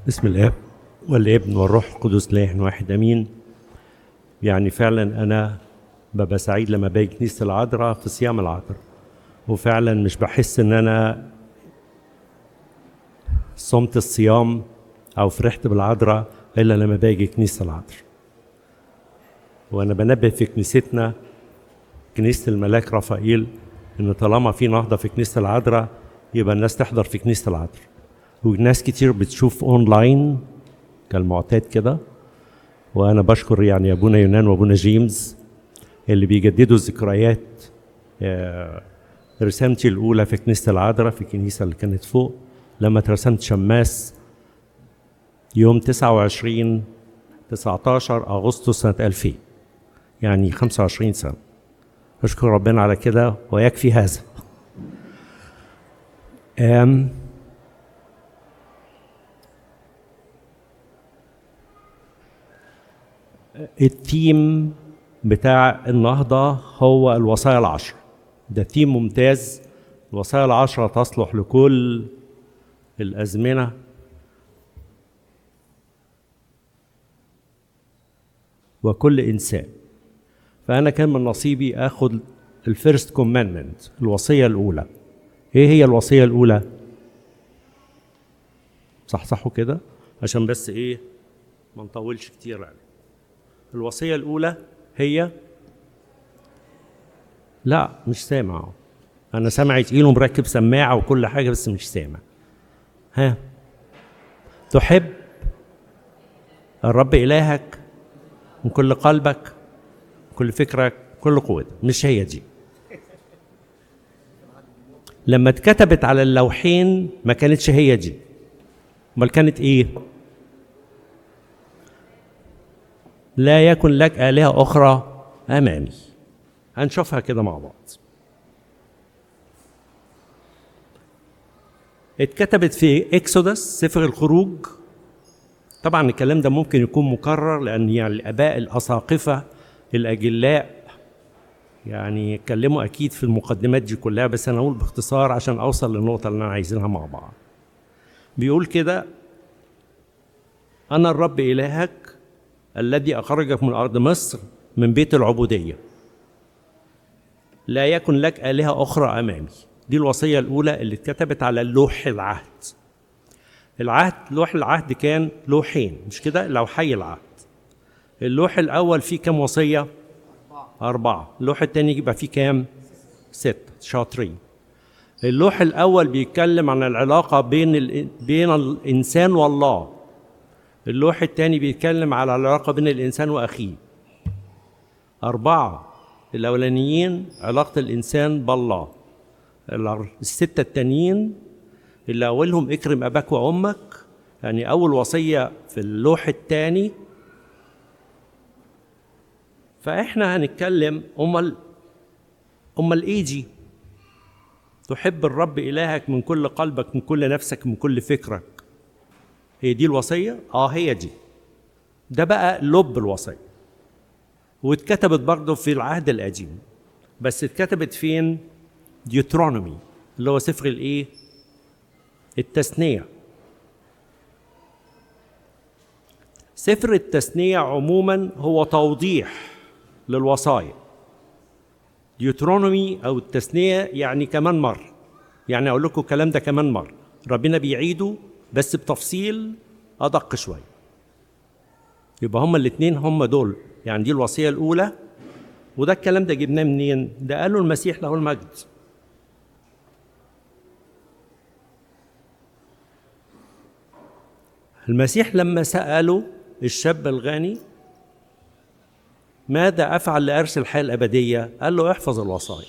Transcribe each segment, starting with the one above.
بسم الاب والابن والروح القدس لا واحد امين يعني فعلا انا ببقى سعيد لما باجي كنيسه العذراء في صيام العذراء وفعلا مش بحس ان انا صمت الصيام او فرحت بالعذراء الا لما باجي كنيسه العذراء وانا بنبه في كنيستنا كنيسه الملاك رافائيل ان طالما في نهضه في كنيسه العذراء يبقى الناس تحضر في كنيسه العذراء وناس كتير بتشوف اونلاين كالمعتاد كده وانا بشكر يعني ابونا يونان وابونا جيمس اللي بيجددوا الذكريات آه، رسالتي الاولى في كنيسه العذراء في الكنيسه اللي كانت فوق لما اترسمت شماس يوم 29 19 اغسطس سنه 2000 يعني 25 سنه اشكر ربنا على كده ويكفي هذا أم الثيم بتاع النهضة هو الوصايا العشر ده ثيم ممتاز الوصايا العشرة تصلح لكل الأزمنة وكل إنسان فأنا كان من نصيبي آخد الفيرست كوماندمنت الوصية الأولى إيه هي الوصية الأولى؟ صح صحوا كده عشان بس إيه ما نطولش كتير يعني الوصية الأولى هي لا مش سامع أنا سامعي تقيل ومركب سماعة وكل حاجة بس مش سامع ها تحب الرب إلهك من كل قلبك كل فكرك كل قوتك مش هي دي لما اتكتبت على اللوحين ما كانتش هي دي امال كانت ايه لا يكن لك آلهة أخرى أمامي هنشوفها كده مع بعض اتكتبت في اكسودس سفر الخروج طبعا الكلام ده ممكن يكون مكرر لان يعني الاباء الاساقفه الاجلاء يعني اتكلموا اكيد في المقدمات دي كلها بس انا اقول باختصار عشان اوصل للنقطه اللي انا عايزينها مع بعض بيقول كده انا الرب الهك الذي اخرجك من ارض مصر من بيت العبوديه لا يكن لك الهه اخرى امامي دي الوصيه الاولى اللي اتكتبت على لوح العهد العهد لوح العهد كان لوحين مش كده لوحي العهد اللوح الاول فيه كام وصيه أربعة اللوح الثاني يبقى فيه كام ست شاطرين اللوح الأول بيتكلم عن العلاقة بين ال... بين الإنسان والله اللوح الثاني بيتكلم على العلاقة بين الإنسان وأخيه أربعة الأولانيين علاقة الإنسان بالله الستة التانيين اللي أولهم اكرم أباك وأمك يعني أول وصية في اللوح الثاني فإحنا هنتكلم أمال أمال إيه دي؟ تحب الرب إلهك من كل قلبك من كل نفسك من كل فكرك هي دي الوصية؟ آه هي دي ده بقى لب الوصية واتكتبت برضه في العهد القديم بس اتكتبت فين؟ ديوترونومي اللي هو سفر الايه؟ التثنية سفر التثنية عموما هو توضيح للوصايا ديوترونومي او التثنية يعني كمان مرة يعني اقول لكم الكلام ده كمان مرة ربنا بيعيده بس بتفصيل ادق شوية يبقى هما الاثنين هما دول يعني دي الوصية الأولى وده الكلام ده جبناه منين؟ ده قاله المسيح له المجد المسيح لما سأله الشاب الغني ماذا أفعل لأرث الحياة الأبدية؟ قال له احفظ الوصايا.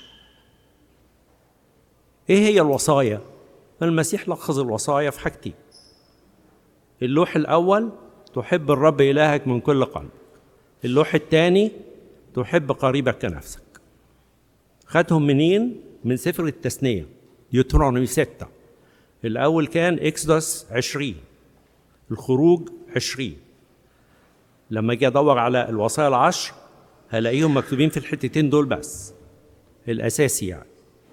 إيه هي الوصايا؟ المسيح لخص الوصايا في حاجتين. اللوح الأول تحب الرب إلهك من كل قلبك. اللوح الثاني تحب قريبك كنفسك. خدهم منين؟ من سفر التثنية ديوترونومي ستة. الأول كان إكسدس عشرين الخروج عشرين لما اجي ادور على الوصايا العشر هلاقيهم مكتوبين في الحتتين دول بس الاساسي يعني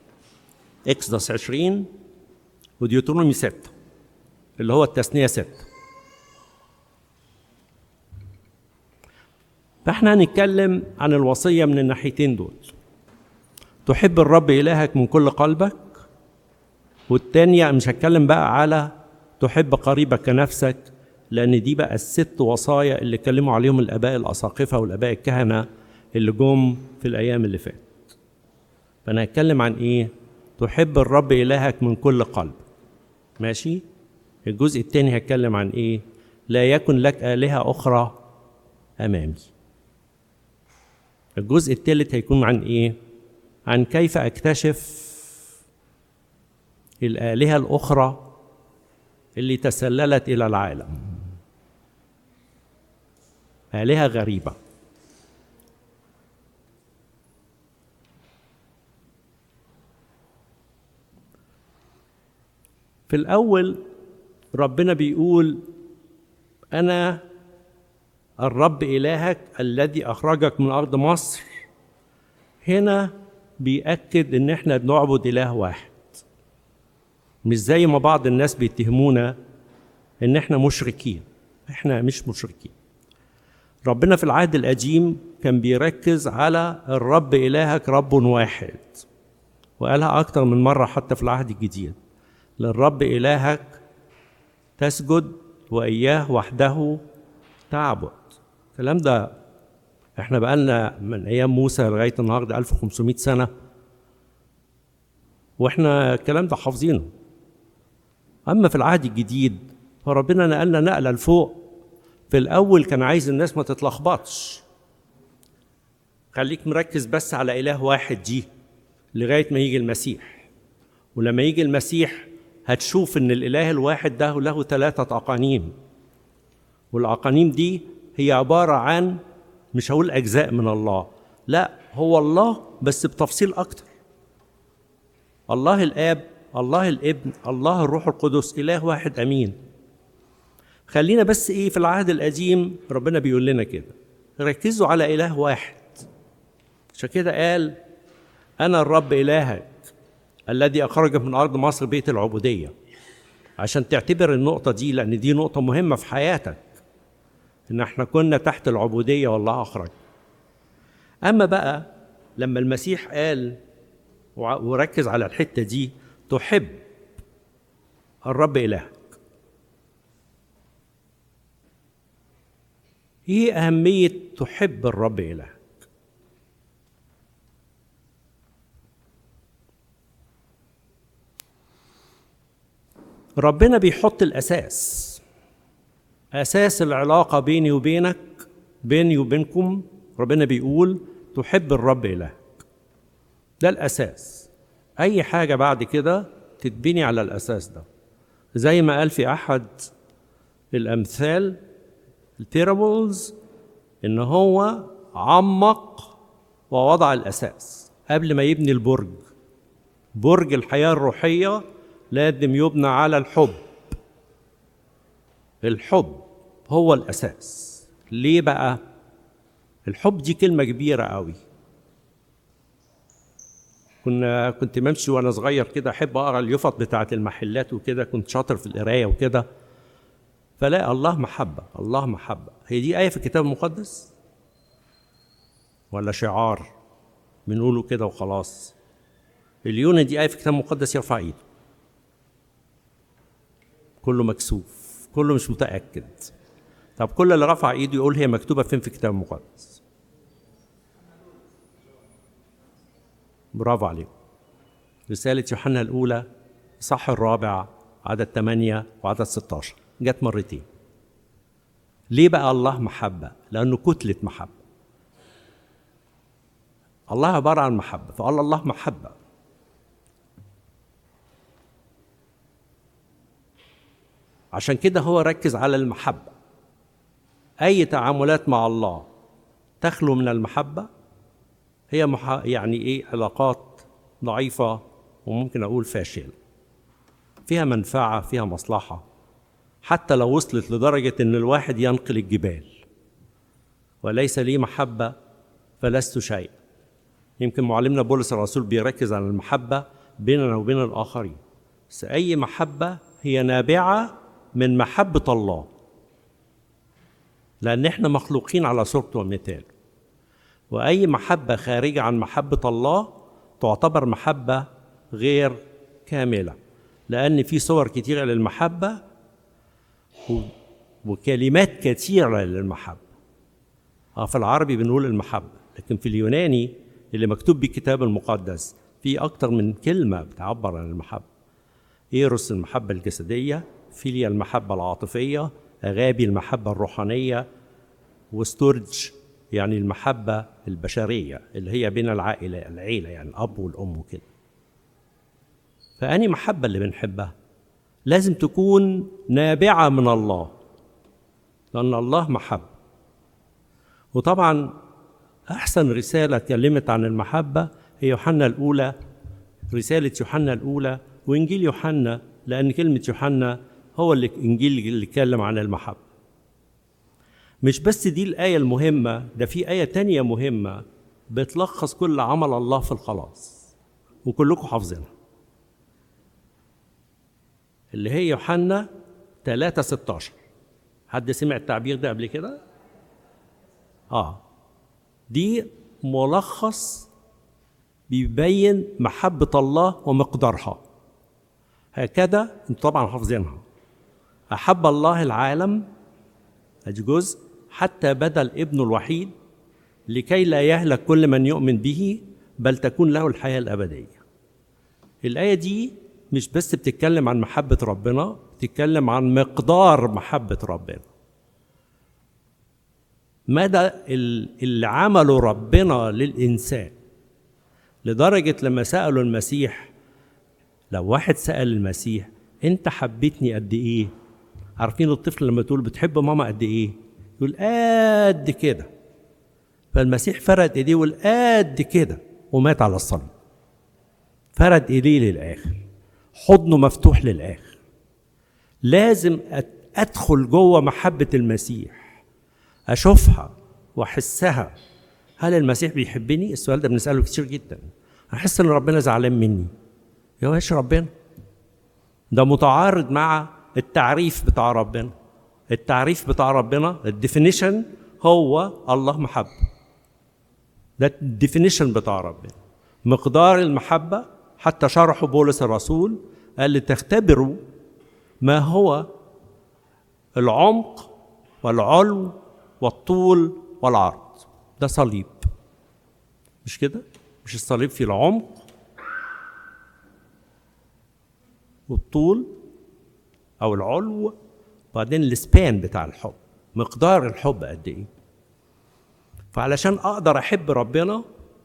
اكسدس 20 وديوترونومي 6 اللي هو التثنيه 6 فاحنا هنتكلم عن الوصية من الناحيتين دول تحب الرب إلهك من كل قلبك والتانية مش هتكلم بقى على تحب قريبك كنفسك لأن دي بقى الست وصايا اللي اتكلموا عليهم الآباء الأساقفة والآباء الكهنة اللي جم في الأيام اللي فاتت فأنا هتكلم عن إيه؟ تحب الرب إلهك من كل قلب ماشي؟ الجزء التاني هتكلم عن إيه؟ لا يكن لك آلهة أخرى أمامي الجزء الثالث هيكون عن إيه؟ عن كيف أكتشف الآلهة الأخرى اللي تسللت إلى العالم آلهة غريبة في الأول ربنا بيقول أنا الرب إلهك الذي أخرجك من أرض مصر هنا بيأكد إن إحنا بنعبد إله واحد مش زي ما بعض الناس بيتهمونا إن إحنا مشركين إحنا مش مشركين ربنا في العهد القديم كان بيركز على الرب إلهك رب واحد وقالها أكتر من مرة حتى في العهد الجديد للرب إلهك تسجد وإياه وحده تعبد الكلام ده احنا بقالنا من ايام موسى لغايه النهارده 1500 سنه واحنا الكلام ده حافظينه اما في العهد الجديد فربنا نقلنا نقله لفوق في الاول كان عايز الناس ما تتلخبطش خليك مركز بس على اله واحد دي لغايه ما يجي المسيح ولما يجي المسيح هتشوف ان الاله الواحد ده له ثلاثه اقانيم والاقانيم دي هي عباره عن مش هقول اجزاء من الله لا هو الله بس بتفصيل اكتر الله الاب الله الابن الله الروح القدس اله واحد امين خلينا بس ايه في العهد القديم ربنا بيقول لنا كده ركزوا على اله واحد عشان كده قال انا الرب الهك الذي اخرجك من ارض مصر بيت العبوديه عشان تعتبر النقطه دي لان دي نقطه مهمه في حياتك ان احنا كنا تحت العبوديه والله اخرج اما بقى لما المسيح قال وركز على الحته دي تحب الرب الهك ايه اهميه تحب الرب الهك ربنا بيحط الاساس اساس العلاقه بيني وبينك بيني وبينكم ربنا بيقول تحب الرب الهك ده الاساس اي حاجه بعد كده تتبني على الاساس ده زي ما قال في احد الامثال البيرابلز ان هو عمق ووضع الاساس قبل ما يبني البرج برج الحياه الروحيه لازم يبنى على الحب الحب هو الاساس ليه بقى الحب دي كلمه كبيره قوي كنا كنت بمشي وانا صغير كده احب اقرا اليفط بتاعه المحلات وكده كنت شاطر في القرايه وكده فلا الله محبه الله محبه هي دي ايه في الكتاب المقدس ولا شعار بنقوله كده وخلاص اليونة دي آية في الكتاب المقدس يرفع ايده كله مكسوف كله مش متأكد طب كل اللي رفع ايده يقول هي مكتوبة فين في الكتاب المقدس برافو عليكم رسالة يوحنا الأولى صح الرابع عدد 8 وعدد 16 جت مرتين ليه بقى الله محبة؟ لأنه كتلة محبة الله عبارة عن محبة فقال الله محبة عشان كده هو ركز على المحبة أي تعاملات مع الله تخلو من المحبة هي مح... يعني إيه علاقات ضعيفة وممكن أقول فاشلة فيها منفعة فيها مصلحة حتى لو وصلت لدرجة إن الواحد ينقل الجبال وليس لي محبة فلست شيء يمكن معلمنا بولس الرسول بيركز على المحبة بيننا وبين الآخرين بس أي محبة هي نابعة من محبة الله لأن احنا مخلوقين على صورته ومثاله وأي محبة خارجة عن محبة الله تعتبر محبة غير كاملة لأن في صور كتيرة للمحبة و- وكلمات كثيرة للمحبة اه في العربي بنقول المحبة لكن في اليوناني اللي مكتوب بيه الكتاب المقدس في أكتر من كلمة بتعبر عن المحبة إيروس المحبة الجسدية فيليا المحبة العاطفية أغابي المحبة الروحانية وستورج يعني المحبة البشرية اللي هي بين العائلة العيلة يعني الأب والأم وكده فأني محبة اللي بنحبها لازم تكون نابعة من الله لأن الله محبة وطبعا أحسن رسالة اتكلمت عن المحبة هي يوحنا الأولى رسالة يوحنا الأولى وإنجيل يوحنا لأن كلمة يوحنا هو اللي إنجيل اللي اتكلم عن المحبة مش بس دي الآية المهمة ده في آية تانية مهمة بتلخص كل عمل الله في الخلاص وكلكم حافظينها اللي هي يوحنا 3 16 حد سمع التعبير ده قبل كده؟ اه دي ملخص بيبين محبة الله ومقدارها هكذا انتوا طبعا حافظينها أحب الله العالم ادي جزء حتى بدل ابنه الوحيد لكي لا يهلك كل من يؤمن به بل تكون له الحياة الأبدية الآية دي مش بس بتتكلم عن محبة ربنا بتتكلم عن مقدار محبة ربنا مدى ال- اللي عمله ربنا للإنسان لدرجة لما سألوا المسيح لو واحد سأل المسيح أنت حبيتني قد إيه؟ عارفين الطفل لما تقول بتحب ماما قد إيه؟ يقول قد كده فالمسيح فرد إيديه يقول قد كده ومات على الصليب فرد إيديه للآخر حضنه مفتوح للآخر لازم أت- أدخل جوه محبة المسيح اشوفها واحسها هل المسيح بيحبني السؤال ده بنساله كتير جدا احس ان ربنا زعلان مني يا وش ربنا ده متعارض مع التعريف بتاع ربنا التعريف بتاع ربنا الديفينيشن هو الله محبه ده الديفينيشن بتاع ربنا مقدار المحبه حتى شرحه بولس الرسول قال لتختبروا ما هو العمق والعلو والطول والعرض ده صليب مش كده مش الصليب فيه العمق والطول او العلو وبعدين السبان بتاع الحب مقدار الحب قد ايه فعلشان اقدر احب ربنا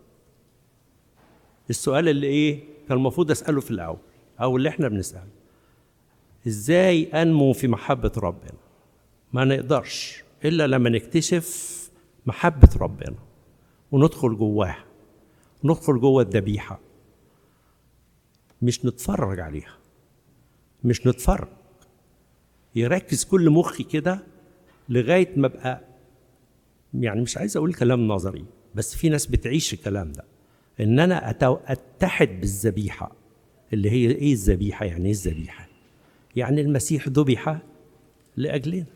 السؤال اللي ايه كان المفروض اساله في الاول او اللي احنا بنساله ازاي انمو في محبه ربنا ما نقدرش الا لما نكتشف محبه ربنا وندخل جواها ندخل جوه الذبيحه مش نتفرج عليها مش نتفرج يركز كل مخي كده لغايه ما ابقى يعني مش عايز اقول كلام نظري بس في ناس بتعيش الكلام ده ان انا أتو- اتحد بالذبيحه اللي هي ايه الذبيحه يعني ايه الذبيحه يعني المسيح ذبح لاجلنا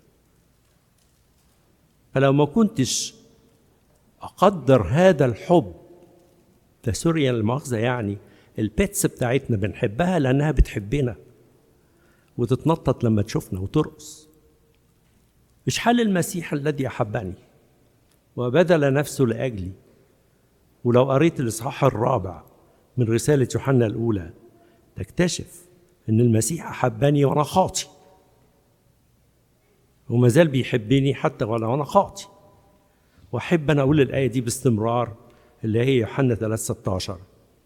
فلو ما كنتش اقدر هذا الحب ده سوريا المؤاخذه يعني البيتس بتاعتنا بنحبها لانها بتحبنا وتتنطط لما تشوفنا وترقص مش حال المسيح الذي احبني وبذل نفسه لاجلي ولو قريت الاصحاح الرابع من رساله يوحنا الاولى تكتشف ان المسيح احبني وانا خاطي وما زال بيحبني حتى وانا وانا خاطي واحب انا اقول الايه دي باستمرار اللي هي يوحنا 3 16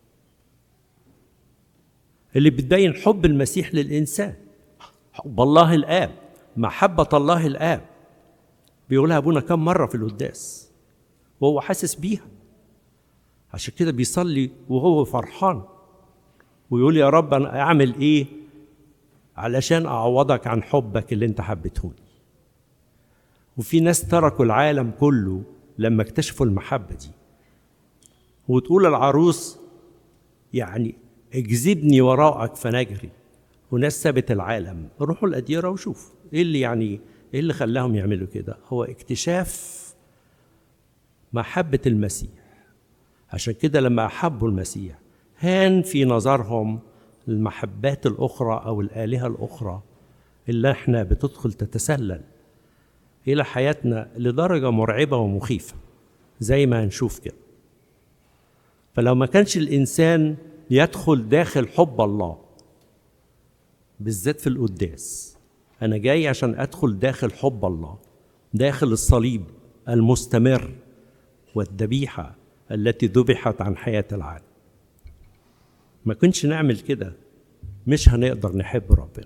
اللي بتبين حب المسيح للانسان حب الله الاب محبه الله الاب بيقولها ابونا كم مره في القداس وهو حاسس بيها عشان كده بيصلي وهو فرحان ويقول يا رب انا اعمل ايه علشان اعوضك عن حبك اللي انت حبيتهوني وفي ناس تركوا العالم كله لما اكتشفوا المحبه دي وتقول العروس يعني اجذبني وراءك فنجري وناس سابت العالم روحوا الأديرة وشوفوا ايه اللي يعني ايه اللي خلاهم يعملوا كده هو اكتشاف محبة المسيح عشان كده لما أحبوا المسيح هان في نظرهم المحبات الأخرى أو الآلهة الأخرى اللي احنا بتدخل تتسلل إلى حياتنا لدرجة مرعبة ومخيفة زي ما هنشوف كده فلو ما كانش الإنسان يدخل داخل حب الله بالذات في القداس أنا جاي عشان أدخل داخل حب الله داخل الصليب المستمر والذبيحة التي ذبحت عن حياة العالم ما كنش نعمل كده مش هنقدر نحب ربنا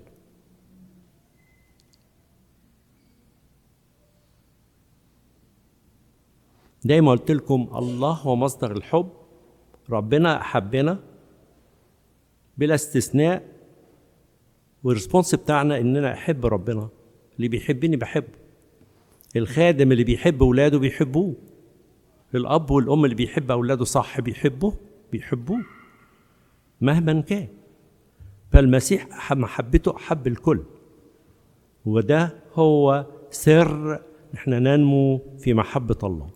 دايما قلت لكم الله هو مصدر الحب ربنا أحبنا بلا استثناء والريسبونس بتاعنا اننا احب ربنا اللي بيحبني بحبه الخادم اللي بيحب اولاده بيحبوه الاب والام اللي بيحب اولاده صح بيحبوه بيحبوه مهما كان فالمسيح محبته احب الكل وده هو سر احنا ننمو في محبه الله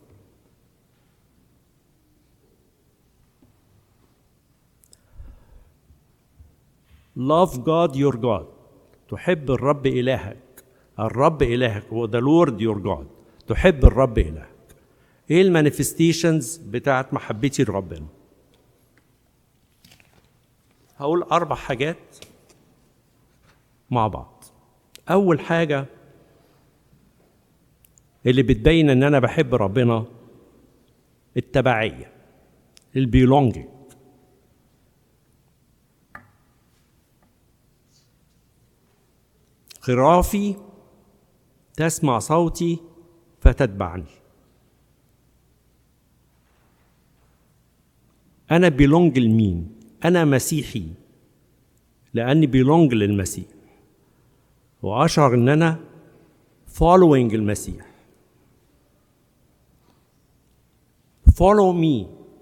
love God your God تحب الرب إلهك الرب إلهك هو the Lord your God تحب الرب إلهك إيه المانيفستيشنز بتاعت محبتي لربنا هقول أربع حاجات مع بعض أول حاجة اللي بتبين إن أنا بحب ربنا التبعية البيلونجينج خرافي تسمع صوتي فتتبعني انا بيلونج لمين انا مسيحي لاني بيلونج للمسيح واشعر ان انا فولوينج المسيح follow me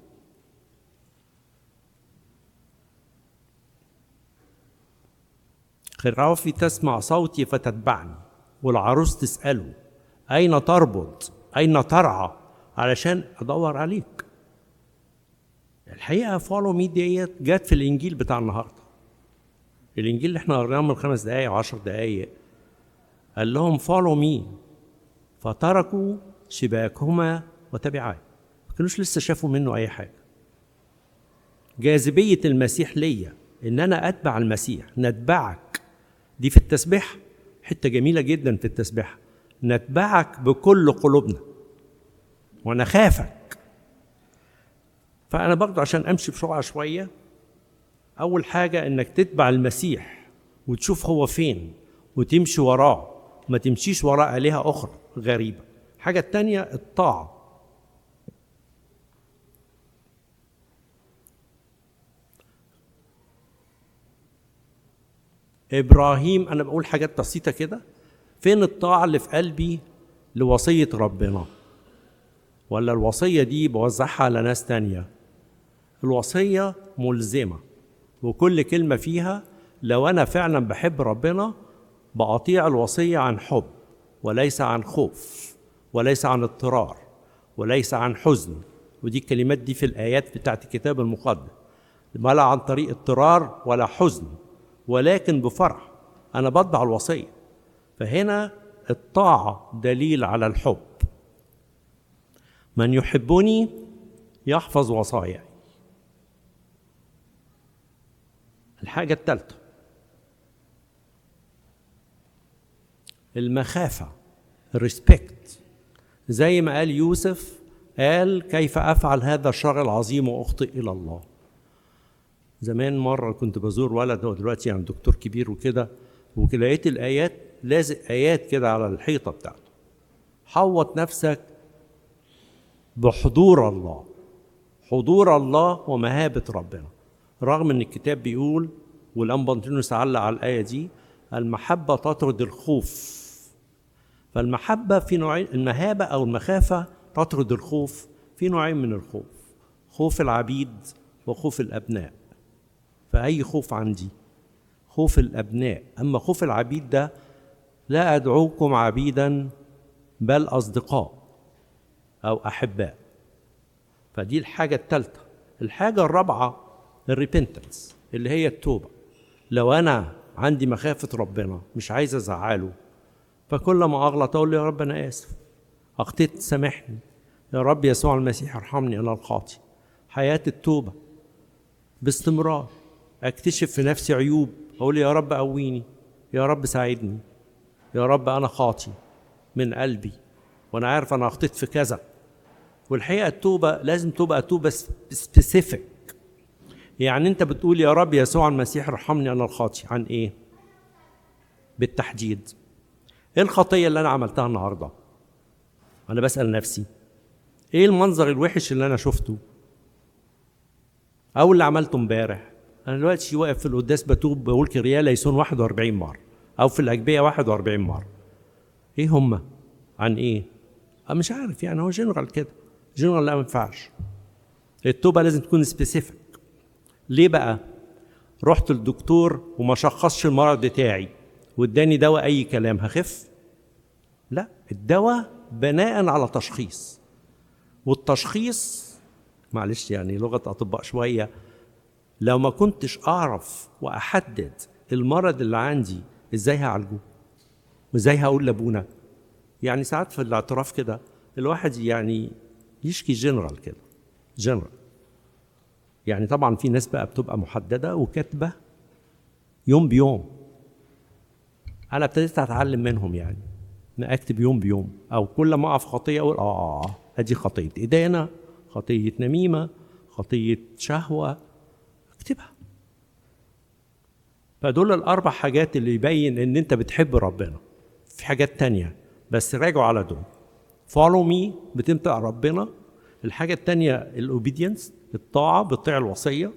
خرافي تسمع صوتي فتتبعني والعروس تسأله أين تربط أين ترعى علشان أدور عليك الحقيقة فولو مي ديت جت في الإنجيل بتاع النهاردة الإنجيل اللي احنا قريناه من خمس دقايق وعشر دقايق قال لهم فولو مي فتركوا شباكهما وتبعاه ما كانوش لسه شافوا منه أي حاجة جاذبية المسيح ليا إن أنا أتبع المسيح نتبعك دي في التسبيح حتة جميلة جدا في التسبيح نتبعك بكل قلوبنا ونخافك فأنا برضه عشان أمشي بسرعة شوية أول حاجة إنك تتبع المسيح وتشوف هو فين وتمشي وراه ما تمشيش وراه آلهة أخرى غريبة الحاجة التانية الطاعة ابراهيم انا بقول حاجات بسيطه كده فين الطاعه اللي في قلبي لوصيه ربنا ولا الوصيه دي بوزعها على ناس تانية الوصيه ملزمه وكل كلمه فيها لو انا فعلا بحب ربنا بأطيع الوصيه عن حب وليس عن خوف وليس عن اضطرار وليس عن حزن ودي الكلمات دي في الايات بتاعت الكتاب المقدس ولا عن طريق اضطرار ولا حزن ولكن بفرح انا بطبع الوصيه فهنا الطاعه دليل على الحب من يحبني يحفظ وصاياي الحاجه الثالثه المخافه الريسبكت زي ما قال يوسف قال كيف افعل هذا الشر العظيم واخطئ الى الله زمان مرة كنت بزور ولد هو دلوقتي يعني دكتور كبير وكده ولقيت الآيات لازق آيات كده على الحيطة بتاعته حوط نفسك بحضور الله حضور الله ومهابة ربنا رغم ان الكتاب بيقول والأنبنطينوس علق على الآية دي المحبة تطرد الخوف فالمحبة في نوعين المهابة أو المخافة تطرد الخوف في نوعين من الخوف خوف العبيد وخوف الأبناء فأي خوف عندي خوف الأبناء أما خوف العبيد ده لا ادعوكم عبيدا بل اصدقاء او احباء فدي الحاجه الثالثه الحاجه الرابعه الريبنتنس اللي هي التوبه لو انا عندي مخافه ربنا مش عايز ازعله فكل ما اغلط اقول له يا رب انا اسف اخطيت سامحني يا رب يسوع المسيح ارحمني انا الخاطي حياه التوبه باستمرار اكتشف في نفسي عيوب اقول يا رب قويني يا رب ساعدني يا رب انا خاطي من قلبي وانا عارف انا اخطيت في كذا والحقيقه التوبه لازم تبقى توبه سبيسيفيك يعني انت بتقول يا رب يسوع المسيح ارحمني انا الخاطي عن ايه بالتحديد ايه الخطيه اللي انا عملتها النهارده انا بسال نفسي ايه المنظر الوحش اللي انا شفته او اللي عملته امبارح انا دلوقتي واقف في القداس بتوب بقول كريا ليسون 41 مره او في الاجبيه 41 مره ايه هما عن ايه أنا مش عارف يعني هو جنرال كده جنرال لا ما ينفعش التوبه لازم تكون سبيسيفيك ليه بقى رحت للدكتور وما شخصش المرض بتاعي واداني دواء اي كلام هخف لا الدواء بناء على تشخيص والتشخيص معلش يعني لغه اطباء شويه لو ما كنتش اعرف واحدد المرض اللي عندي ازاي هعالجه وازاي هقول لابونا يعني ساعات في الاعتراف كده الواحد يعني يشكي جنرال كده جنرال يعني طبعا في ناس بقى بتبقى محدده وكاتبه يوم بيوم انا ابتديت اتعلم منهم يعني ان اكتب يوم بيوم او كل ما اقف خطيه اقول اه ادي خطيه ادانه خطيه نميمه خطيه شهوه اكتبها فدول الاربع حاجات اللي يبين ان انت بتحب ربنا في حاجات تانية بس راجعوا على دول فولو مي بتمتع ربنا الحاجة التانية الأوبيدينس الطاعة بتطيع الوصية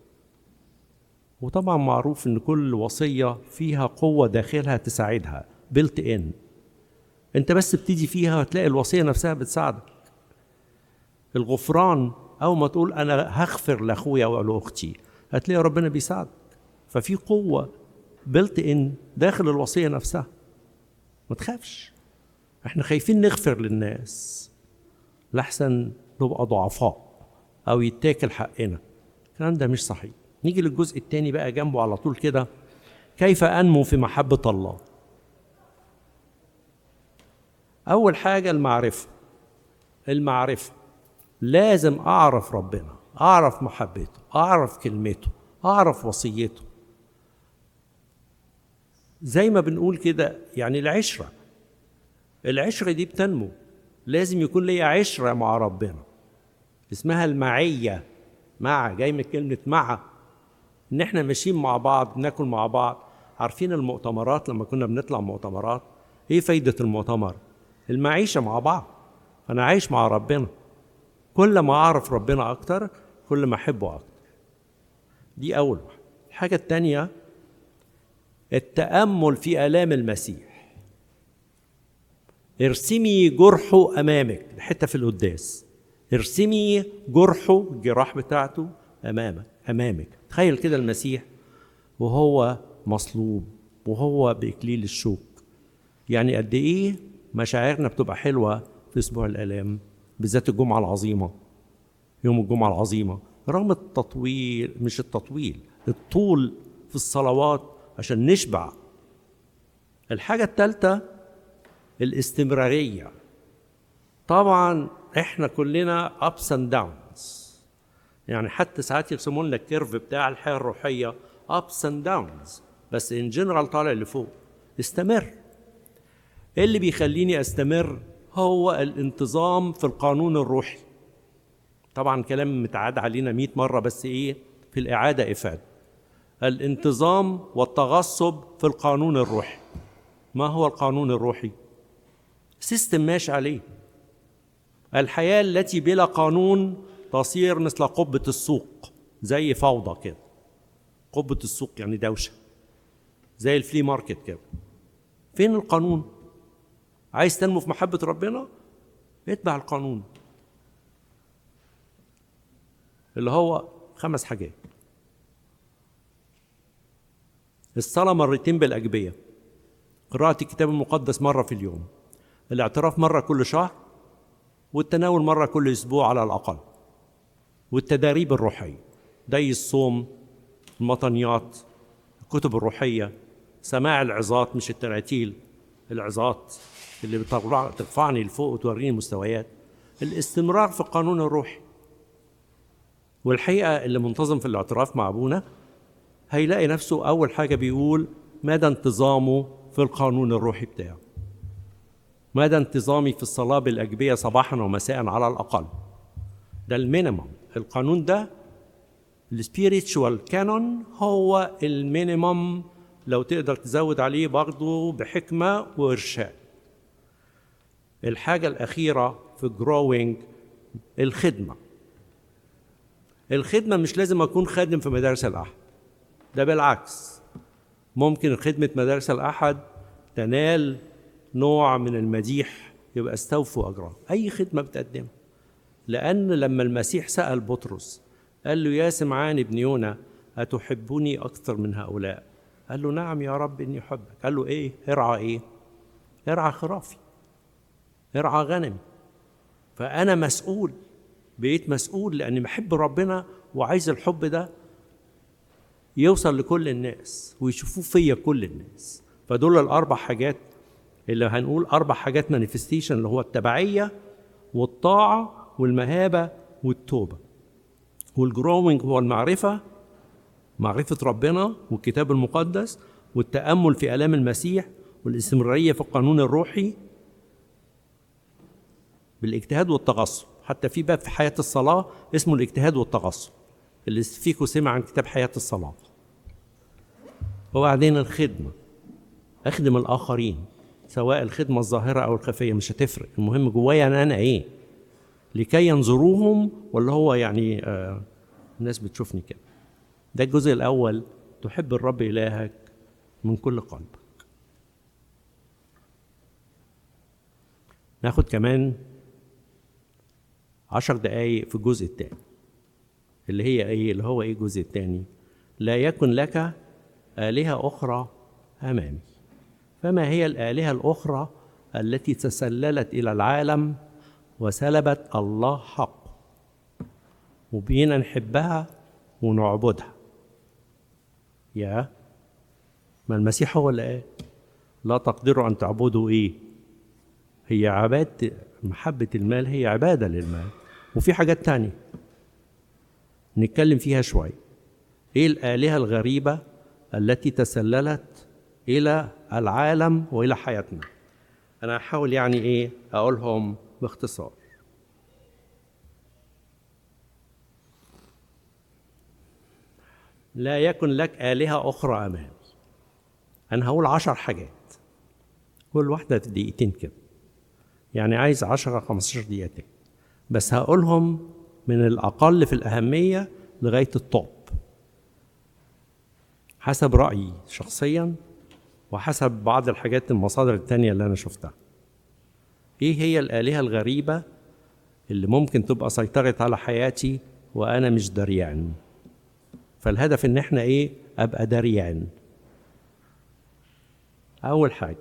وطبعا معروف ان كل وصية فيها قوة داخلها تساعدها بلت ان انت بس بتيجي فيها هتلاقي الوصية نفسها بتساعدك الغفران اول ما تقول انا هغفر لاخويا او لاختي هتلاقي ربنا بيساعدك ففي قوة بلت ان داخل الوصية نفسها ما تخافش احنا خايفين نغفر للناس لحسن نبقى ضعفاء او يتاكل حقنا الكلام ده مش صحيح نيجي للجزء الثاني بقى جنبه على طول كده كيف انمو في محبه الله اول حاجه المعرفه المعرفه لازم اعرف ربنا اعرف محبته اعرف كلمته اعرف وصيته زي ما بنقول كده يعني العشره العشره دي بتنمو لازم يكون ليا عشره مع ربنا اسمها المعيه مع جاي من كلمه مع ان احنا ماشيين مع بعض بناكل مع بعض عارفين المؤتمرات لما كنا بنطلع مؤتمرات ايه فايده المؤتمر المعيشه مع بعض انا عايش مع ربنا كل ما اعرف ربنا اكتر كل ما احبه اكتر دي اول واحده الحاجه الثانيه التامل في الام المسيح ارسمي جرحه امامك حته في القداس ارسمي جرحه الجراح بتاعته امامك امامك تخيل كده المسيح وهو مصلوب وهو باكليل الشوك يعني قد ايه مشاعرنا بتبقى حلوه في اسبوع الالام بالذات الجمعه العظيمه يوم الجمعه العظيمه رغم التطويل مش التطويل الطول في الصلوات عشان نشبع الحاجه الثالثه الاستمراريه طبعا احنا كلنا ups and downs يعني حتى ساعات يرسموا لنا الكيرف بتاع الحياه الروحيه ups and downs بس ان جنرال طالع لفوق استمر ايه اللي بيخليني استمر هو الانتظام في القانون الروحي طبعا كلام متعاد علينا 100 مره بس ايه في الاعاده افاده الانتظام والتغصب في القانون الروحي ما هو القانون الروحي سيستم ماشي عليه الحياة التي بلا قانون تصير مثل قبة السوق زي فوضى كده قبة السوق يعني دوشة زي الفلي ماركت كده فين القانون عايز تنمو في محبة ربنا اتبع القانون اللي هو خمس حاجات الصلاة مرتين بالأجبية قراءة الكتاب المقدس مرة في اليوم الاعتراف مرة كل شهر والتناول مرة كل أسبوع على الأقل والتداريب الروحية دي الصوم المطنيات الكتب الروحية سماع العظات مش التراتيل العظات اللي بترفعني لفوق وتوريني المستويات الاستمرار في القانون الروحي والحقيقة اللي منتظم في الاعتراف مع أبونا هيلاقي نفسه أول حاجة بيقول مدى انتظامه في القانون الروحي بتاعه مدى انتظامي في الصلاة بالأجبية صباحا ومساء على الأقل ده المينيمم القانون ده السبيريتشوال كانون هو المينيمم لو تقدر تزود عليه برضه بحكمة وإرشاد الحاجة الأخيرة في جروينج الخدمة الخدمة مش لازم أكون خادم في مدارس الأحد ده بالعكس ممكن خدمة مدارس الأحد تنال نوع من المديح يبقى استوفوا أجرها أي خدمة بتقدمها لأن لما المسيح سأل بطرس قال له يا سمعان ابن يونا أتحبني أكثر من هؤلاء قال له نعم يا رب إني أحبك قال له إيه ارعى إيه ارعى خرافي ارعى غنمي فأنا مسؤول بقيت مسؤول لأني بحب ربنا وعايز الحب ده يوصل لكل الناس ويشوفوه فيا كل الناس فدول الأربع حاجات اللي هنقول أربع حاجات مانيفستيشن اللي هو التبعية والطاعة والمهابة والتوبة والجروينج هو المعرفة معرفة ربنا والكتاب المقدس والتأمل في آلام المسيح والاستمرارية في القانون الروحي بالاجتهاد والتغصب حتى في باب في حياة الصلاة اسمه الاجتهاد والتغصب اللي فيكم سمع عن كتاب حياة الصلاة وبعدين الخدمة أخدم الآخرين سواء الخدمة الظاهرة أو الخفية مش هتفرق المهم جوايا أنا, أنا إيه لكي ينظروهم ولا هو يعني آه الناس بتشوفني كده ده الجزء الأول تحب الرب إلهك من كل قلبك ناخد كمان عشر دقايق في الجزء الثاني اللي هي ايه اللي هو ايه الجزء الثاني لا يكن لك آلهة أخرى أمامي فما هي الآلهة الأخرى التي تسللت إلى العالم وسلبت الله حق وبقينا نحبها ونعبدها يا ما المسيح هو اللي قال لا تقدروا أن تعبدوا إيه هي عبادة محبة المال هي عبادة للمال وفي حاجات تانية نتكلم فيها شوية إيه الآلهة الغريبة التي تسللت إلى العالم وإلى حياتنا أنا هحاول يعني إيه أقولهم باختصار لا يكن لك آلهة أخرى أمامي أنا هقول عشر حاجات كل واحدة في دقيقتين كده يعني عايز 10 15 دقيقة تاني بس هقولهم من الأقل في الأهمية لغاية الطب حسب رأيي شخصيا وحسب بعض الحاجات المصادر التانية اللي أنا شفتها إيه هي الآلهة الغريبة اللي ممكن تبقى سيطرت على حياتي وأنا مش دريان فالهدف إن إحنا إيه أبقى دريان أول حاجة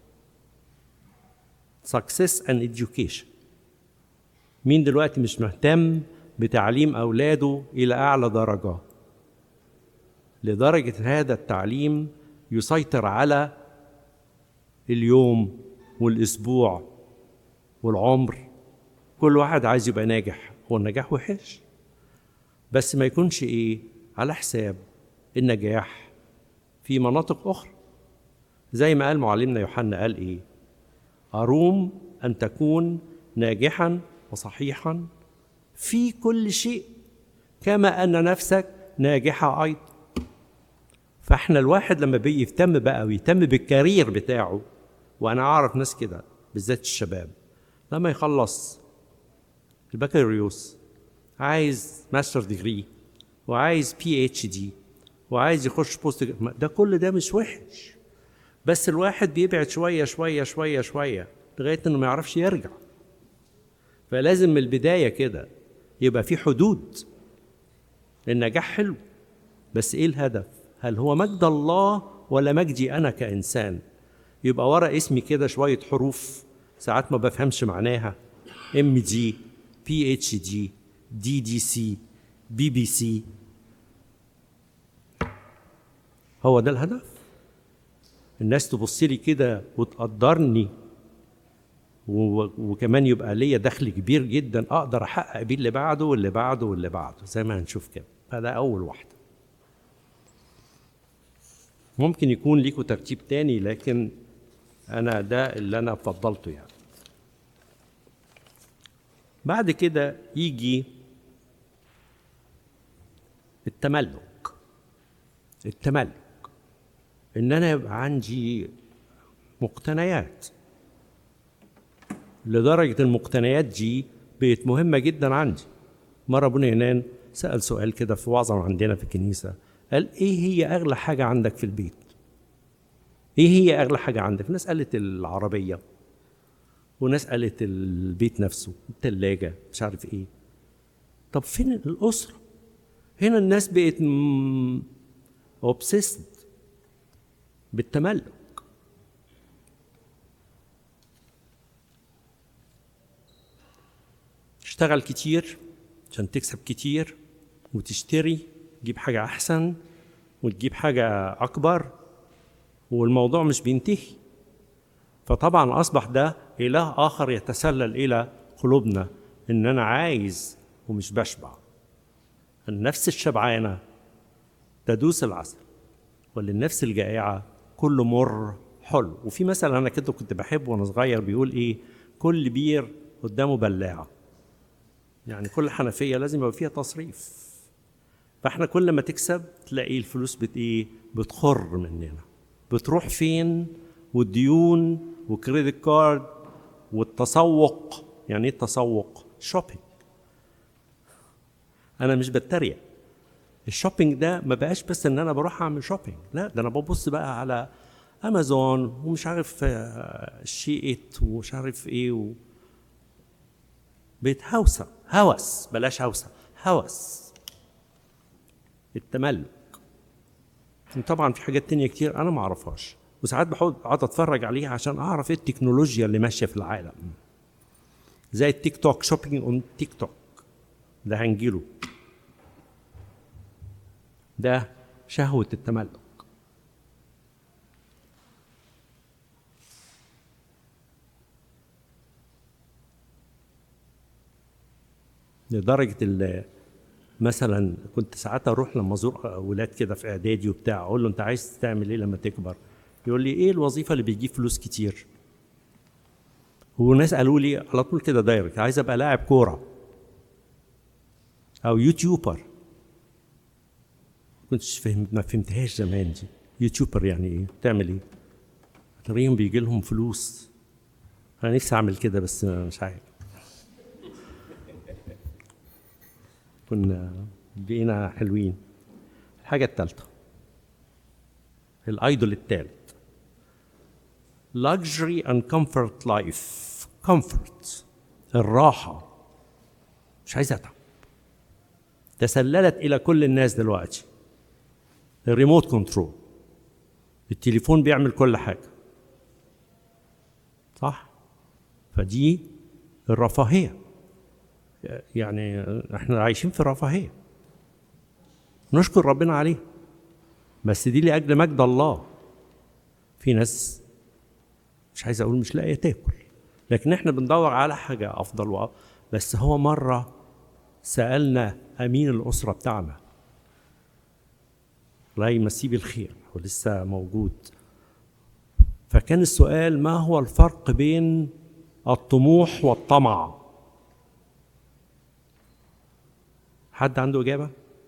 success and education مين دلوقتي مش مهتم بتعليم أولاده إلى أعلى درجة لدرجة هذا التعليم يسيطر على اليوم والأسبوع والعمر كل واحد عايز يبقى ناجح هو النجاح وحش بس ما يكونش إيه على حساب النجاح في مناطق أخرى زي ما قال معلمنا يوحنا قال إيه أروم أن تكون ناجحا وصحيحا في كل شيء كما أن نفسك ناجحة أيضا فاحنا الواحد لما بيجي يهتم بقى ويهتم بالكارير بتاعه وانا اعرف ناس كده بالذات الشباب لما يخلص البكالوريوس عايز ماستر ديجري وعايز بي اتش دي وعايز يخش بوست ده كل ده مش وحش بس الواحد بيبعد شويه شويه شويه شويه لغايه انه ما يعرفش يرجع فلازم من البدايه كده يبقى في حدود النجاح حلو بس ايه الهدف هل هو مجد الله ولا مجدي انا كانسان يبقى ورا اسمي كده شويه حروف ساعات ما بفهمش معناها ام جي بي اتش جي دي دي سي بي بي سي هو ده الهدف الناس تبص لي كده وتقدرني و- وكمان يبقى ليا دخل كبير جدا اقدر احقق بيه اللي بعده واللي بعده واللي بعده زي ما هنشوف كده فده اول واحده ممكن يكون ليكوا ترتيب تاني لكن انا ده اللي انا فضلته يعني بعد كده يجي التملك التملك ان انا يبقى عندي مقتنيات لدرجه المقتنيات دي بقت مهمه جدا عندي مره ابونا ينان سال سؤال كده في وعظه عندنا في الكنيسه قال ايه هي اغلى حاجه عندك في البيت ايه هي اغلى حاجه عندك ناس قالت العربيه وناس قالت البيت نفسه التلاجة مش عارف ايه طب فين الأسرة هنا الناس بقت اوبسيسد بالتملك تشتغل كتير عشان تكسب كتير وتشتري تجيب حاجة أحسن وتجيب حاجة أكبر والموضوع مش بينتهي فطبعا أصبح ده إله آخر يتسلل إلى قلوبنا إن أنا عايز ومش بشبع النفس الشبعانة تدوس العسل وللنفس الجائعة كل مر حلو وفي مثل أنا كده كنت بحبه وأنا صغير بيقول إيه كل بير قدامه بلاعة يعني كل حنفية لازم يبقى فيها تصريف فاحنا كل ما تكسب تلاقي الفلوس بت ايه بتخر مننا بتروح فين والديون وكريدت كارد والتسوق يعني ايه التسوق شوبينج انا مش بتريق الشوبينج ده ما بقاش بس ان انا بروح اعمل شوبينج لا ده انا ببص بقى على امازون ومش عارف شيء ومش عارف ايه و... بقت هوسه هوس بلاش هوسه هوس التملك طبعا في حاجات تانية كتير انا ما اعرفهاش وساعات بحاول اقعد اتفرج عليها عشان اعرف ايه التكنولوجيا اللي ماشيه في العالم زي التيك توك شوبينج اون تيك توك ده هنجيله ده شهوة التملك لدرجة ال مثلا كنت ساعات اروح لما ازور اولاد كده في اعدادي وبتاع اقول له انت عايز تعمل ايه لما تكبر؟ يقول لي ايه الوظيفه اللي بتجيب فلوس كتير؟ وناس قالوا لي على طول كده دايركت عايز ابقى لاعب كوره او يوتيوبر كنتش فهم ما فهمتهاش زمان دي يوتيوبر يعني ايه؟ تعمل ايه؟ تلاقيهم بيجي لهم فلوس انا نفسي اعمل كده بس مش عارف كنا بقينا حلوين الحاجة الثالثة الايدول الثالث luxury and comfort life comfort الراحة مش عايز اتعب تسللت الى كل الناس دلوقتي الريموت كنترول التليفون بيعمل كل حاجة صح فدي الرفاهيه يعني احنا عايشين في رفاهيه نشكر ربنا عليه بس دي لاجل مجد الله في ناس مش عايز اقول مش لاقيه تاكل لكن احنا بندور على حاجه افضل وأفضل. بس هو مره سالنا امين الاسره بتاعنا الله يمسيه بالخير هو لسه موجود فكان السؤال ما هو الفرق بين الطموح والطمع حد عنده إجابة؟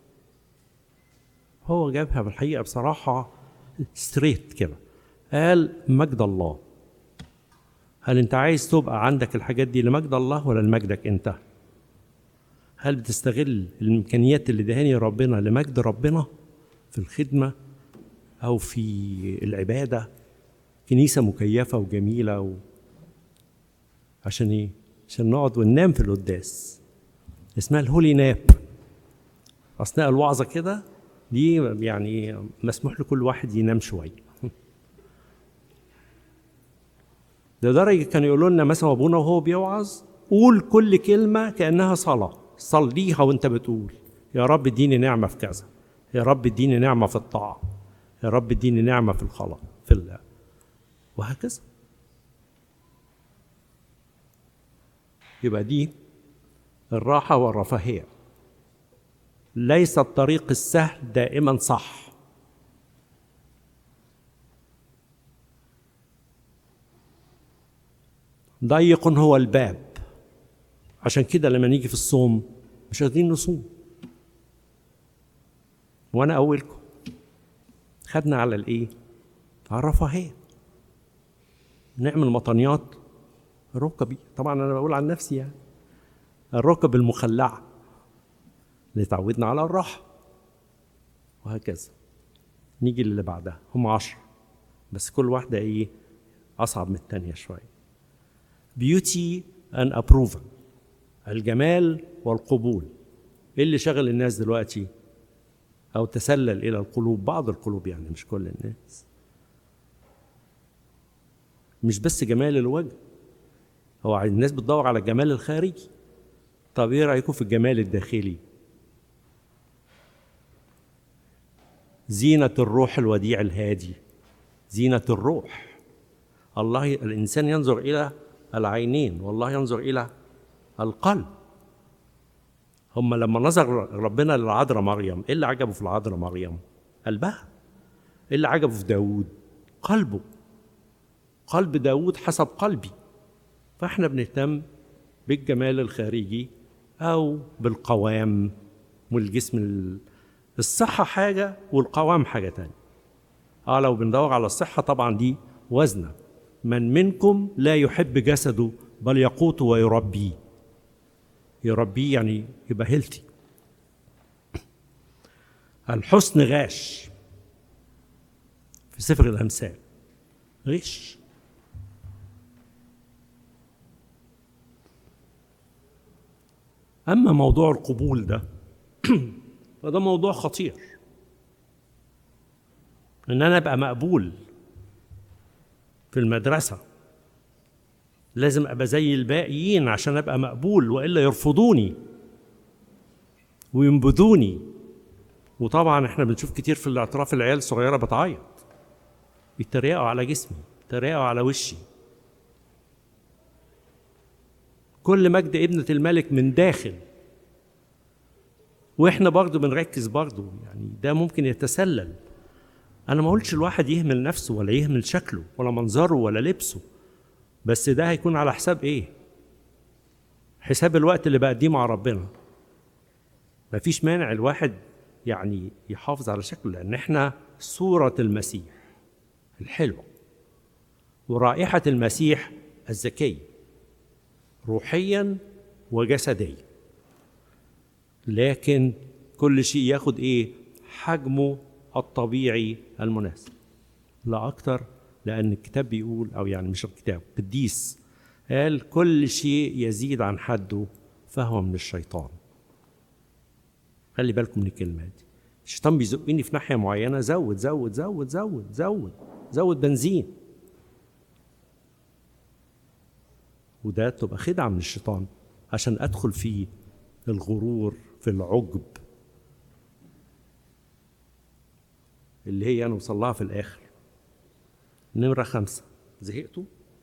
هو جابها بالحقيقة بصراحة ستريت كده قال مجد الله هل أنت عايز تبقى عندك الحاجات دي لمجد الله ولا لمجدك أنت؟ هل بتستغل الإمكانيات اللي دهاني ربنا لمجد ربنا في الخدمة أو في العبادة كنيسة مكيفة وجميلة و... عشان إيه؟ عشان نقعد وننام في القداس اسمها الهولي ناب اثناء الوعظه كده دي يعني مسموح لكل واحد ينام شويه لدرجة كانوا يقولوا لنا مثلا أبونا وهو بيوعظ قول كل كلمة كأنها صلاة صليها وأنت بتقول يا رب اديني نعمة في كذا يا رب اديني نعمة في الطاعة يا رب اديني نعمة في الخلاء في الله وهكذا يبقى دي الراحة والرفاهية ليس الطريق السهل دائما صح ضيق هو الباب عشان كده لما نيجي في الصوم مش قادرين نصوم وانا اولكم خدنا على الايه على الرفاهيه نعمل مطنيات ركبي طبعا انا بقول عن نفسي يعني الركب المخلعه اللي تعودنا على الراحه وهكذا نيجي للي بعدها هم عشرة بس كل واحدة إيه أصعب من التانية شوية beauty and approval الجمال والقبول ايه اللي شغل الناس دلوقتي او تسلل الى القلوب بعض القلوب يعني مش كل الناس مش بس جمال الوجه هو الناس بتدور على الجمال الخارجي طب ايه رايكم في الجمال الداخلي زينة الروح الوديع الهادي زينة الروح الله الإنسان ينظر إلى العينين والله ينظر إلى القلب هم لما نظر ربنا للعذراء مريم ايه اللي عجبه في العذراء مريم قلبها ايه اللي عجبه في داود قلبه قلب داود حسب قلبي فاحنا بنهتم بالجمال الخارجي او بالقوام والجسم الصحة حاجة والقوام حاجة تانية اه لو بندور على الصحة طبعا دي وزنة من منكم لا يحب جسده بل يقوته ويربيه يربيه يعني يبقى هيلثي الحسن غاش في سفر الأمثال غش أما موضوع القبول ده فده موضوع خطير إن أنا أبقى مقبول في المدرسة لازم ابقى زي الباقيين عشان ابقى مقبول والا يرفضوني وينبذوني وطبعا احنا بنشوف كتير في الاعتراف العيال الصغيره بتعيط بيتريقوا على جسمي بيتريقوا على وشي كل مجد ابنة الملك من داخل واحنا برضه بنركز برضه يعني ده ممكن يتسلل انا ما قلتش الواحد يهمل نفسه ولا يهمل شكله ولا منظره ولا لبسه بس ده هيكون على حساب ايه حساب الوقت اللي بقديه مع ربنا مفيش مانع الواحد يعني يحافظ على شكله لان احنا صورة المسيح الحلوة ورائحة المسيح الذكية روحيا وجسديا لكن كل شيء ياخد ايه حجمه الطبيعي المناسب لا اكتر لأن الكتاب بيقول أو يعني مش الكتاب قديس قال كل شيء يزيد عن حده فهو من الشيطان خلي بالكم من الكلمة دي الشيطان بيزقني في ناحية معينة زود زود زود زود زود زود بنزين وده تبقى خدعة من الشيطان عشان أدخل في الغرور في العجب اللي هي نوصل لها في الآخر نمرة خمسة زهقتوا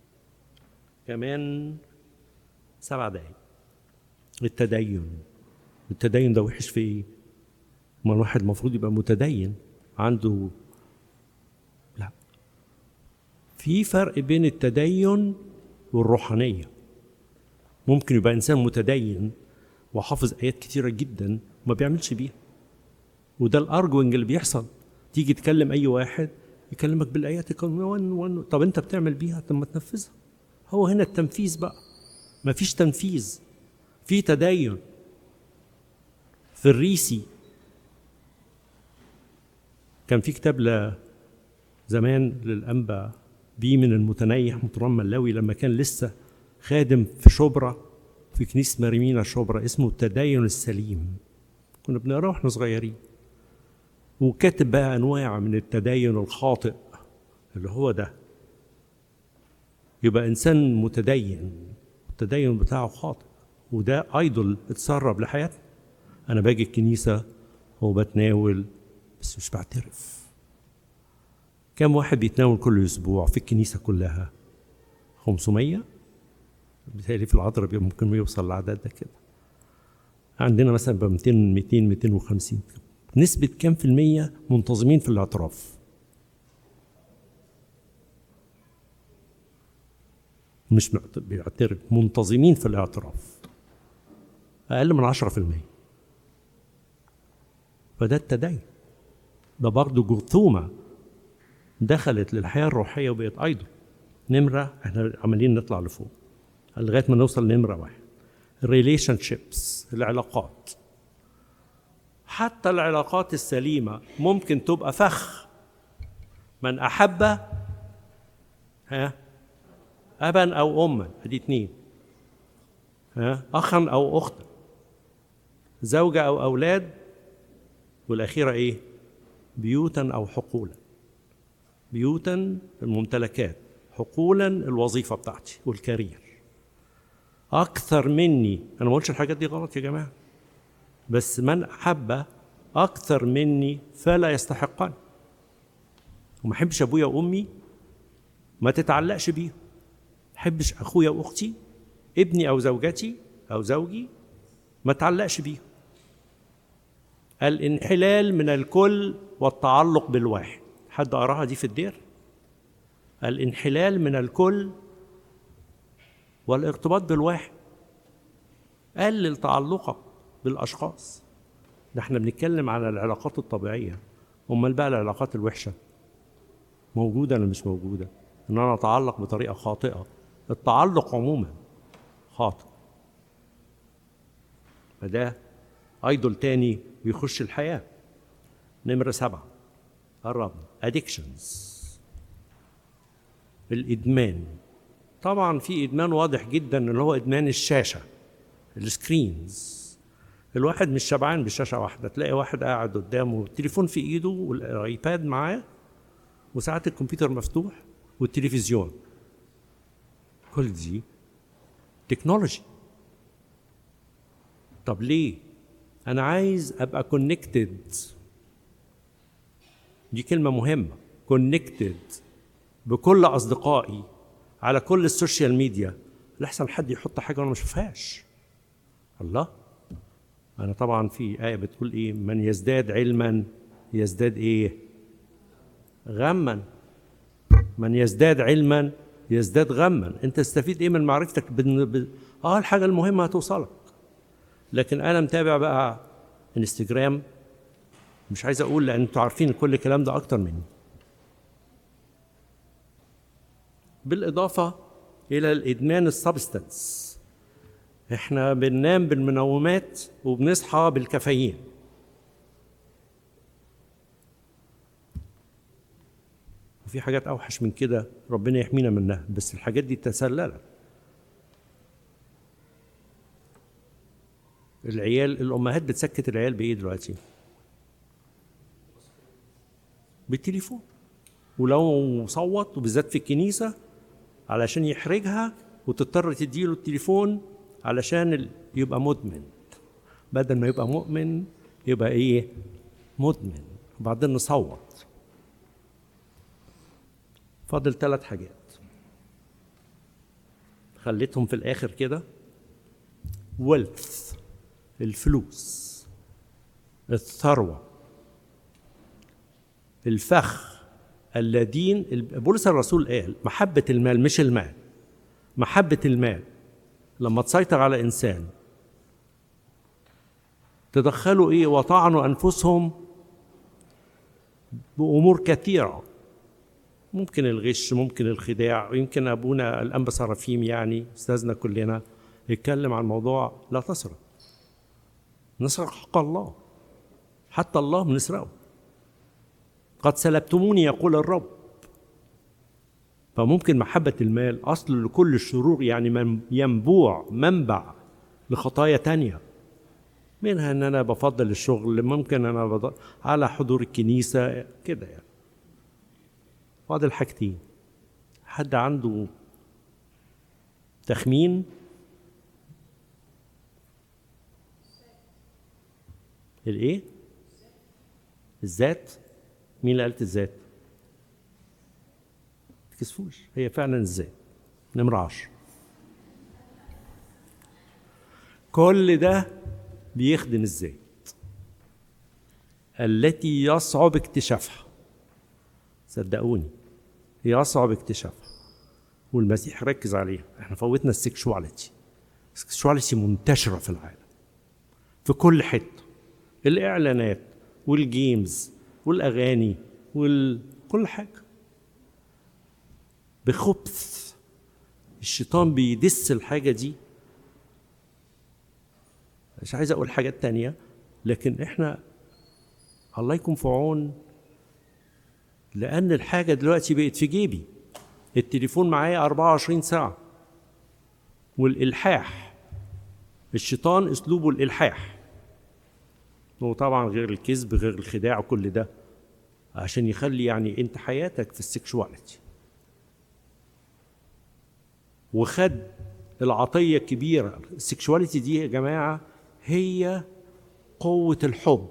كمان سبع دقايق التدين التدين ده وحش في ايه؟ ما الواحد المفروض يبقى متدين عنده لا في فرق بين التدين والروحانية ممكن يبقى إنسان متدين وحافظ آيات كتيرة جدا وما بيعملش بيها وده الأرجوينج اللي بيحصل تيجي تكلم أي واحد يكلمك بالايات يكون ون ون طب انت بتعمل بيها طب ما تنفذها هو هنا التنفيذ بقى ما فيش تنفيذ في تدين في الريسي كان في كتاب ل زمان للأنبا بي من المتنيح مطران ملاوي لما كان لسه خادم في شبرا في كنيسة مريمينا شبرا اسمه التدين السليم كنا بنقراه واحنا صغيرين وكاتب بقى انواع من التدين الخاطئ اللي هو ده يبقى انسان متدين التدين بتاعه خاطئ وده ايدول اتسرب لحياتنا انا باجي الكنيسه وبتناول بس مش بعترف كم واحد بيتناول كل اسبوع في الكنيسه كلها 500 بيتهيألي في العذراء ممكن يوصل العدد ده كده عندنا مثلا ب 200 200 250 نسبة كام في المية منتظمين في الاعتراف مش بيعترف منتظمين في الاعتراف أقل من 10% فده التدين ده برضه جرثومة دخلت للحياة الروحية وبقت أيضا نمرة احنا عمالين نطلع لفوق لغاية ما نوصل لنمرة واحد الريليشن شيبس العلاقات حتى العلاقات السليمة ممكن تبقى فخ من أحب ها أبا أو أما أدي اتنين ها أخا أو أختا زوجة أو أولاد والأخيرة إيه؟ بيوتا أو حقولا بيوتا الممتلكات حقولا الوظيفة بتاعتي والكارير أكثر مني أنا ما قلتش الحاجات دي غلط يا جماعة بس من أحب أكثر مني فلا يستحقني وما أحبش أبويا وأمي ما تتعلقش بيهم ما أحبش أخويا وأختي ابني أو زوجتي أو زوجي ما تعلقش بيهم الانحلال من الكل والتعلق بالواحد حد قراها دي في الدير الانحلال من الكل والارتباط بالواحد قلل تعلقك بالاشخاص ده احنا بنتكلم على العلاقات الطبيعيه امال بقى العلاقات الوحشه موجوده ولا مش موجوده ان انا اتعلق بطريقه خاطئه التعلق عموما خاطئ فده ايدول تاني بيخش الحياه نمره سبعه قربنا ادكشنز الادمان طبعا في ادمان واضح جدا اللي هو ادمان الشاشه السكرينز الواحد مش شبعان بشاشه واحده تلاقي واحد قاعد قدامه التليفون في ايده والايباد معاه وساعات الكمبيوتر مفتوح والتلفزيون كل دي تكنولوجي طب ليه انا عايز ابقى كونكتد دي كلمه مهمه كونكتد بكل اصدقائي على كل السوشيال ميديا لحسن حد يحط حاجه وانا ما اشوفهاش الله انا طبعا في ايه بتقول ايه من يزداد علما يزداد ايه غما من يزداد علما يزداد غما انت تستفيد ايه من معرفتك بن... ب... اه الحاجه المهمه هتوصلك لكن انا متابع بقى انستجرام مش عايز اقول لان انتوا عارفين كل الكلام ده اكتر مني بالاضافه الى الادمان السبستنس احنا بننام بالمنومات وبنصحى بالكافيين وفي حاجات اوحش من كده ربنا يحمينا منها بس الحاجات دي تسللت العيال الامهات بتسكت العيال بايه دلوقتي بالتليفون ولو صوت وبالذات في الكنيسه علشان يحرجها وتضطر تديله التليفون علشان يبقى مدمن بدل ما يبقى مؤمن يبقى ايه مدمن وبعدين نصوت فاضل ثلاث حاجات خليتهم في الاخر كده wealth الفلوس الثروه الفخ الذين بولس الرسول قال محبه المال مش المال محبه المال لما تسيطر على انسان تدخلوا ايه وطعنوا انفسهم بامور كثيره ممكن الغش ممكن الخداع يمكن ابونا الانبا سرافيم يعني استاذنا كلنا يتكلم عن موضوع لا تسرق نسرق حق الله حتى الله بنسرقه قد سلبتموني يقول الرب فممكن محبة المال أصل لكل الشرور يعني ينبوع منبع لخطايا تانية منها ان انا بفضل الشغل ممكن انا بض... على حضور الكنيسه كده يعني فاضل حاجتين حد عنده تخمين الايه الذات مين اللي قالت الذات تكسفوش هي فعلا الذات نمرة عشر كل ده بيخدم الذات التي يصعب اكتشافها صدقوني يصعب اكتشافها والمسيح ركز عليها احنا فوتنا السكشواليتي السكشواليتي منتشره في العالم في كل حته الاعلانات والجيمز والاغاني وكل حاجه بخبث الشيطان بيدس الحاجه دي مش عايز اقول حاجات تانية لكن احنا الله يكون في عون لان الحاجه دلوقتي بقت في جيبي التليفون معايا 24 ساعه والالحاح الشيطان اسلوبه الالحاح وطبعا غير الكذب غير الخداع وكل ده عشان يخلي يعني انت حياتك في السكشواليتي وخد العطيه الكبيره السكشواليتي دي يا جماعه هي قوه الحب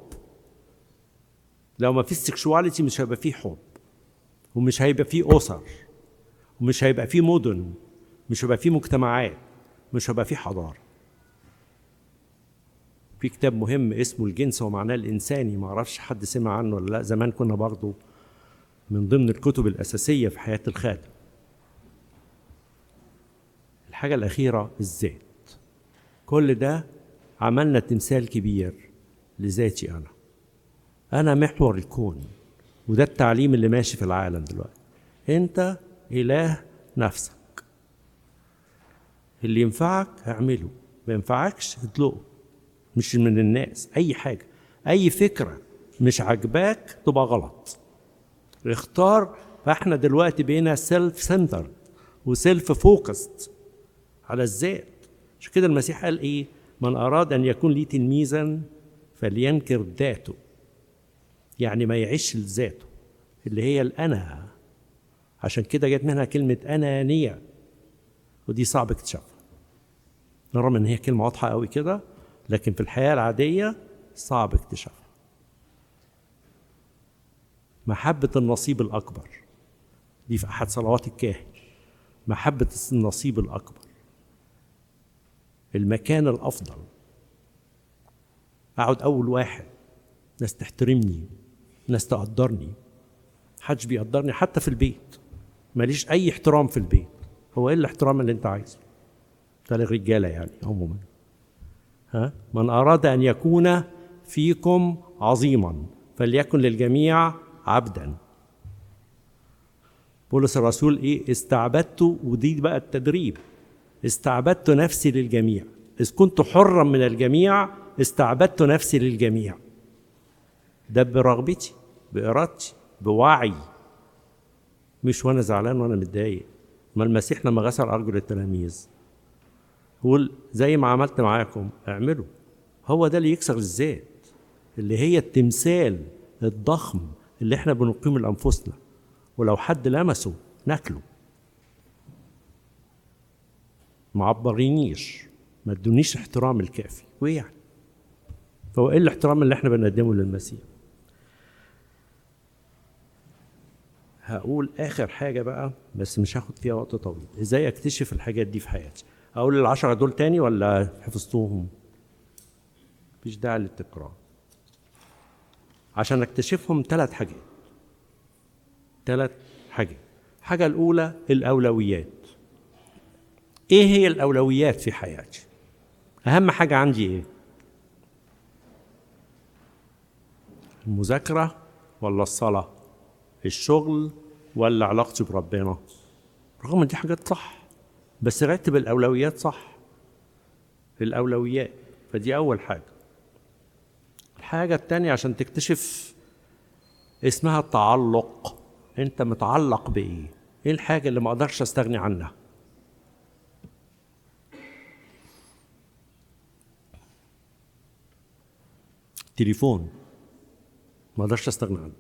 لو ما فيش سكشواليتي مش هيبقى فيه حب ومش هيبقى فيه اسر ومش هيبقى فيه مدن مش هيبقى فيه مجتمعات مش هيبقى فيه حضاره في كتاب مهم اسمه الجنس ومعناه الانساني ما اعرفش حد سمع عنه ولا لا زمان كنا برضو من ضمن الكتب الاساسيه في حياه الخادم الحاجه الاخيره الذات كل ده عملنا تمثال كبير لذاتي انا انا محور الكون وده التعليم اللي ماشي في العالم دلوقتي انت اله نفسك اللي ينفعك اعمله ما ينفعكش اطلقه مش من الناس اي حاجه اي فكره مش عاجباك تبقى غلط اختار فاحنا دلوقتي بقينا سيلف سنتر وسيلف فوكست على الذات عشان كده المسيح قال ايه من اراد ان يكون لي تلميذا فلينكر ذاته يعني ما يعيش لذاته اللي هي الانا عشان كده جت منها كلمه انانيه ودي صعب اكتشافها رغم ان هي كلمه واضحه قوي كده لكن في الحياه العاديه صعب اكتشافها محبه النصيب الاكبر دي في احد صلوات الكاهن محبه النصيب الاكبر المكان الافضل اقعد اول واحد ناس تحترمني ناس تقدرني محدش بيقدرني حتى في البيت ماليش اي احترام في البيت هو ايه الاحترام اللي انت عايزه ده للرجاله يعني عموما ها من اراد ان يكون فيكم عظيما فليكن للجميع عبدا بولس الرسول ايه استعبدت ودي بقى التدريب استعبدت نفسي للجميع اذ كنت حرا من الجميع استعبدت نفسي للجميع ده برغبتي بارادتي بوعي مش وانا زعلان وانا متضايق ما المسيح لما غسل ارجل التلاميذ يقول زي ما عملت معاكم اعملوا هو ده اللي يكسر الذات اللي هي التمثال الضخم اللي احنا بنقيم لانفسنا ولو حد لمسه ناكله ما عبرينيش ما ادونيش احترام الكافي وايه يعني فهو ايه الاحترام اللي احنا بنقدمه للمسيح هقول اخر حاجه بقى بس مش هاخد فيها وقت طويل ازاي اكتشف الحاجات دي في حياتي اقول العشرة دول تاني ولا حفظتوهم مفيش داعي للتكرار عشان اكتشفهم ثلاث حاجات ثلاث حاجات الحاجة الأولى الأولويات إيه هي الأولويات في حياتي أهم حاجة عندي إيه المذاكرة ولا الصلاة الشغل ولا علاقتي بربنا رغم ان دي حاجات صح بس رتب الاولويات صح الاولويات فدي اول حاجه الحاجه التانية عشان تكتشف اسمها التعلق انت متعلق بايه ايه الحاجه اللي ما اقدرش استغني عنها تليفون ما اقدرش استغنى عنه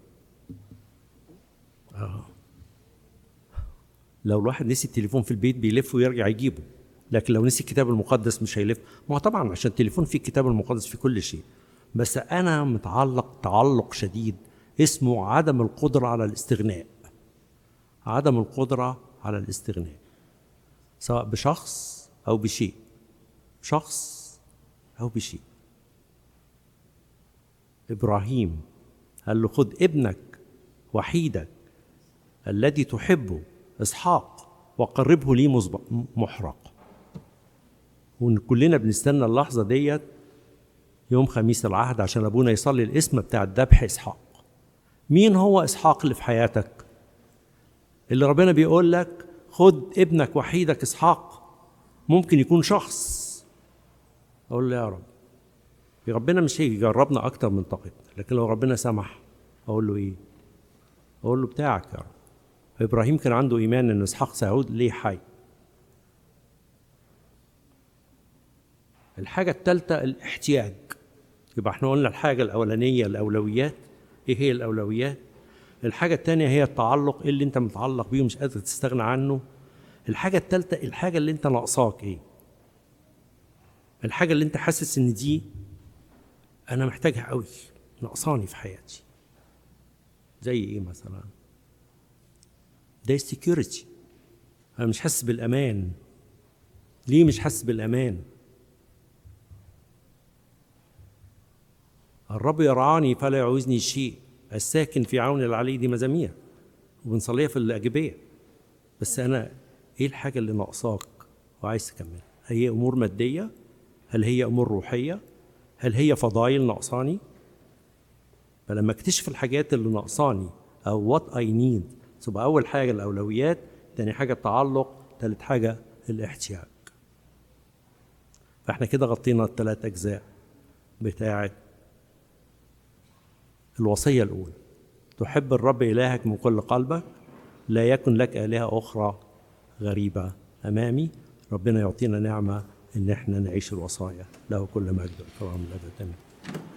آه. لو الواحد نسي التليفون في البيت بيلف ويرجع يجيبه لكن لو نسي الكتاب المقدس مش هيلف ما هو طبعا عشان التليفون فيه الكتاب المقدس في كل شيء بس انا متعلق تعلق شديد اسمه عدم القدره على الاستغناء عدم القدره على الاستغناء سواء بشخص او بشيء شخص او بشيء ابراهيم قال له خد ابنك وحيدك الذي تحبه اسحاق وقربه لي مسبق- محرق وكلنا بنستنى اللحظه ديت يوم خميس العهد عشان ابونا يصلي الاسم بتاع الذبح اسحاق مين هو اسحاق اللي في حياتك اللي ربنا بيقول لك خد ابنك وحيدك اسحاق ممكن يكون شخص اقول له يا رب ربنا مش هيجي يجربنا اكتر من طاقتنا لكن لو ربنا سمح اقول له ايه اقول له بتاعك يا رب ابراهيم كان عنده ايمان ان اسحاق سيعود ليه حي الحاجة الثالثة الاحتياج يبقى احنا قلنا الحاجة الأولانية الأولويات ايه هي الأولويات الحاجة الثانية هي التعلق ايه اللي انت متعلق بيه ومش قادر تستغنى عنه الحاجة الثالثة الحاجة اللي انت ناقصاك ايه الحاجة اللي انت حاسس ان دي انا محتاجها قوي ناقصاني في حياتي زي ايه مثلا ده security انا مش حاسس بالامان ليه مش حاسس بالامان الرب يرعاني فلا يعوزني شيء الساكن في عون العلي دي مزامير وبنصليها في الأجبية بس أنا إيه الحاجة اللي ناقصاك وعايز تكمل هل هي أمور مادية هل هي أمور روحية هل هي فضايل ناقصاني فلما اكتشف الحاجات اللي ناقصاني أو وات أي نيد تبقى أول حاجة الأولويات تاني حاجة التعلق تالت حاجة الاحتياج فاحنا كده غطينا الثلاث أجزاء بتاعت الوصية الأولى تحب الرب إلهك من كل قلبك لا يكن لك آلهة أخرى غريبة أمامي ربنا يعطينا نعمة إن احنا نعيش الوصايا له كل مجد وكرم الأبد آمين